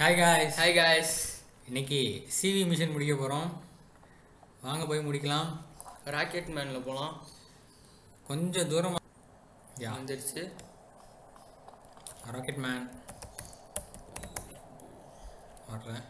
Hi guys hi guys இன்னைக்கு CV mission முடிக்க போகிறோம் வாங்க போய் முடிக்கலாம் ராக்கெட் மேனில் போகலாம் கொஞ்சம் தூரம் யா வந்துருச்சு ராக்கெட் மேன் வர்றேன்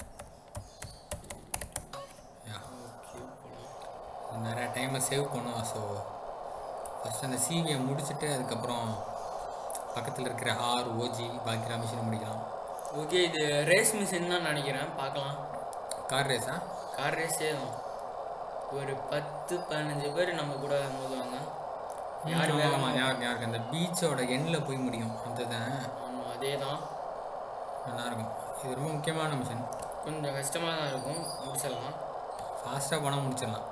யா நிறைய டைமை சேவ் பண்ணுவோம் ஸோ ஃபஸ்ட் அந்த சிவியை முடிச்சுட்டு அதுக்கப்புறம் பக்கத்தில் இருக்கிற ஆர் ஓஜி பாக்கிரா மிஷினை முடிக்கலாம் ஓகே இது ரேஸ் மிஷின் தான் நினைக்கிறேன் பார்க்கலாம் கார் ரேஸா கார் ரேஸே தான் ஒரு பத்து பதினஞ்சு பேர் நம்ம கூட மோதுவாங்க யார் ஆமாம் வேகமா யாருக்கு யாருக்கு அந்த பீச்சோட எண்ணில் போய் முடியும் அதுதான் ஆமாம் அதே தான் நல்லாயிருக்கும் இது ரொம்ப முக்கியமான மிஷன் கொஞ்சம் கஷ்டமாக தான் இருக்கும் முடிச்சிடலாம் ஃபாஸ்ட்டாக போனால் முடிச்சிடலாம்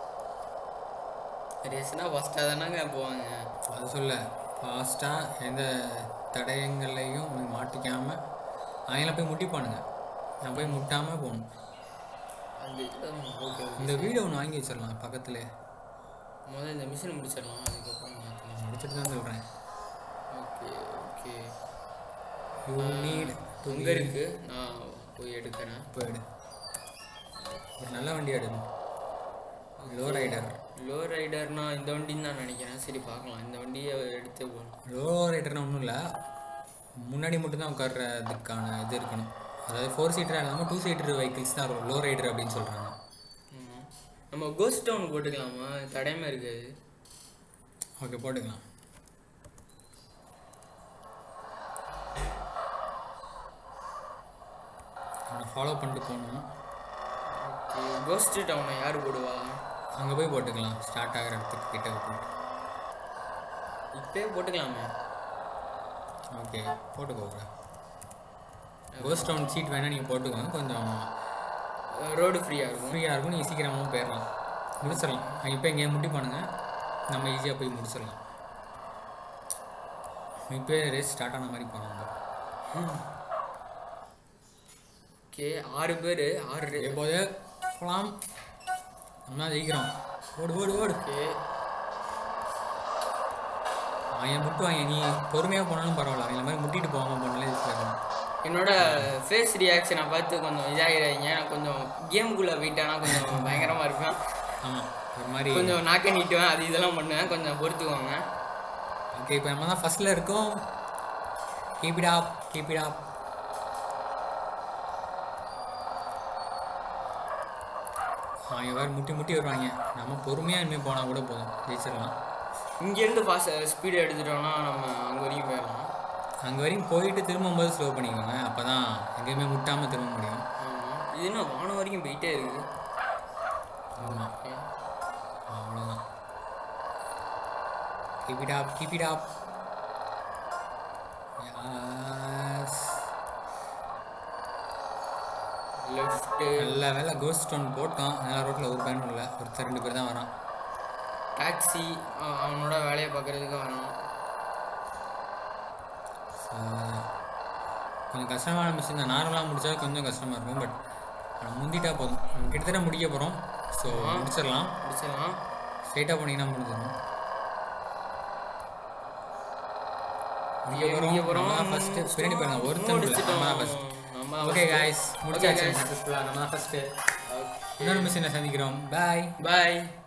ரேஸ்னால் ஃபஸ்ட்டாக தானேங்க போவாங்க அது சொல்ல ஃபாஸ்ட்டாக எந்த தடயங்கள்லையும் போய் மாட்டிக்காமல் அவங்கள போய் முட்டிப்பானுங்க நான் போய் முட்டாமல் போகணும் அந்த ஓகே இந்த வீடு ஒன்று வாங்கி வச்சிடலாம் பக்கத்தில் முதல்ல இந்த மிஷின் முடிச்சிடலாம் அதுக்கப்புறம் மாற்றலாம் முடிச்சுட்டு தான் சொல்கிறேன் okay okay you need to எங்கே இருக்குது நான் போய் எடுக்கிறேன் போயிடு ஒரு நல்ல வண்டி எடு லோ ரைடர் லோ ரைடர்னா இந்த வண்டின்னு தான் நினைக்கிறேன் சரி பார்க்கலாம் இந்த வண்டியை எடுத்து போகணும் லோ ரைடர்னா ஒன்றும் இல்லை முன்னாடி மட்டும்தான் உட்கார்றதுக்கான இது இருக்கணும் அதாவது ஃபோர் சீட்டராக இல்லாமல் டூ சீட்டர் வெஹிக்கிள்ஸ் தான் லோ ரைடர் அப்படின்னு சொல்கிறாங்க ஆமாம் நம்ம கோஸ்ட் டவுன் போட்டுக்கலாமா தடையமே இருக்காது ஓகே போட்டுக்கலாம் அவனை ஃபாலோ பண்ணிட்டு போகணும் ஓகே கோஸ்ட் டவுனை யார் போடுவா அங்கே போய் போட்டுக்கலாம் ஸ்டார்ட் ஆகிற இடத்துக்கு கிட்ட போட்டு இப்போயே போட்டுக்கலாமே ஓகே போட்டுக்கோங்க கோஸ்ட் டவுன் சீட் வேணால் நீங்கள் போட்டுக்கோங்க கொஞ்சம் ரோடு ஃப்ரீயாக இருக்கும் ஃப்ரீயாக இருக்கும் நீங்கள் சீக்கிரமாகவும் போயிடலாம் முடிச்சிடலாம் இப்போ இங்கே முட்டிப்பானுங்க நம்ம ஈஸியாக போய் முடிச்சிடலாம் இப்போ ரேஸ் ஸ்டார்ட் ஆன மாதிரி போனாங்க ஓகே ஆறு பேர் ஆறு ரே- எப்போது போகலாம் நம்ம தான் ஜெயிக்கிறோம் ஓடு ஓடு ஓடு ஓகே அவன் முட்டுவாங்க நீ பொறுமையாக போனாலும் பரவாயில்ல அவங்கள மாதிரி முட்டிட்டு போகாமல் போனாலே போயிடலாம் என்னோட ஃபேஸ் ரியாக்ஷனை பார்த்து கொஞ்சம் இதாகிறாங்க நான் கொஞ்சம் கேமுக்குள்ளே போயிட்டேன்னா கொஞ்சம் பயங்கரமாக இருப்பேன் ஆமாம் ஒரு மாதிரி கொஞ்சம் நாக்க நீட்டுவேன் அது இதெல்லாம் பண்ணுவேன் கொஞ்சம் பொறுத்துக்கோங்க ஓகே இப்போ நம்ம தான் ஃபஸ்ட்டில் இருக்கோம் keep it up keep it up அவங்க வேறு முட்டி முட்டி வருவாங்க நம்ம பொறுமையாக இனிமேல் போனால் கூட போதும் ஜெயிச்சிடலாம் இங்கேருந்து ஃபாஸ்ட் ஸ்பீடு எடுத்துட்டோம்னா நம்ம அங்கே வரைக்கும் போயிடலாம் அங்கே வரைக்கும் போயிட்டு திரும்பும்போது ஸ்லோ பண்ணிக்கோங்க அப்போ தான் எங்கேயுமே முட்டாமல் திரும்ப முடியும் ஆமாம் இது என்ன வானம் வரைக்கும் போயிட்டே இருக்குது ஆமாம் ஓகே அவ்வளோதான் keep it up keep it up left நல்ல வேலை கோஸ்ட் ஸ்டோன் போட்டோம் அதனால் ரோட்டில் ஒரு பயனும் இல்லை ஒருத்தர் ரெண்டு பேர் தான் வரான் டாக்ஸி அவனோட வேலையை பார்க்குறதுக்கு வரான் So, கொஞ்சம் கஷ்டமான மிஷின் தான் நார்மலாக முடிச்சா கொஞ்சம் கஷ்டமாக இருக்கும் பட் ஆனால் முந்திட்டா போதும் நம்ம கிட்டத்தட்ட முடிக்க போகிறோம் ஸோ முடிச்சிடலாம் முடிச்சிடலாம் ஸ்ட்ரைட்டாக போனீங்கன்னா முடிஞ்சிடும் முடிக்க முடிக்க போகிறோம் போகிறோம் ஃபஸ்ட்டு பின்னாடி பாருங்க ஒருத்தன் இல்லை நம்ம தான் ஃபஸ்ட் நம்ம தான் ஓகே காய்ஸ் முடிச்சாச்சு guys. சக்ஸஸ்ஃபுல்லாக நம்ம தான் ஃபஸ்ட்டு இன்னொரு மிஷினை சந்திக்கிறோம் பாய் பாய்